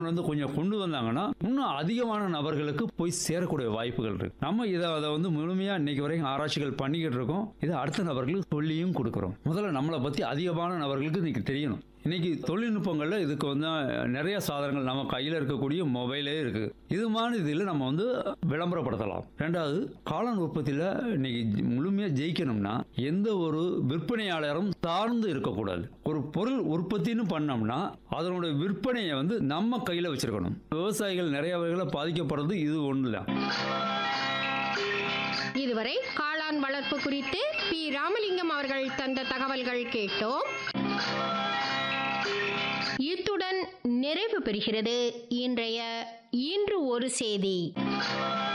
வந்து கொஞ்சம் கொண்டு வந்தாங்கன்னா இன்னும் அதிகமான நபர்களுக்கு போய் சேரக்கூடிய வாய்ப்புகள் இருக்கு நம்ம இதை அதை வந்து முழுமையா இன்னைக்கு வரைக்கும் ஆராய்ச்சிகள் பண்ணிக்கிட்டு இருக்கோம் இதை அடுத்த நபர்களுக்கு சொல்லியும் கொடுக்குறோம் முதல்ல நம்மளை பத்தி அதிகமான நபர்களுக்கு இன்னைக்கு தெரியணும் இன்னைக்கு தொழில்நுட்பங்கள்ல இதுக்கு வந்து நிறைய சாதனங்கள் நம்ம கையில் இருக்கக்கூடிய மொபைலே இருக்கு இது மாதிரி இதில் நம்ம வந்து விளம்பரப்படுத்தலாம் ரெண்டாவது காளான் உற்பத்தியில் இன்னைக்கு முழுமையாக ஜெயிக்கணும்னா எந்த ஒரு விற்பனையாளரும் சார்ந்து இருக்கக்கூடாது ஒரு பொருள் உற்பத்தின்னு பண்ணோம்னா அதனுடைய விற்பனையை வந்து நம்ம கையில் வச்சிருக்கணும் விவசாயிகள் நிறைய வகையில் பாதிக்கப்படுறது இது ஒன்று தான் இதுவரை காளான் வளர்ப்பு குறித்து பி ராமலிங்கம் அவர்கள் தந்த தகவல்கள் கேட்டோம் இத்துடன் நிறைவு பெறுகிறது இன்றைய இன்று ஒரு செய்தி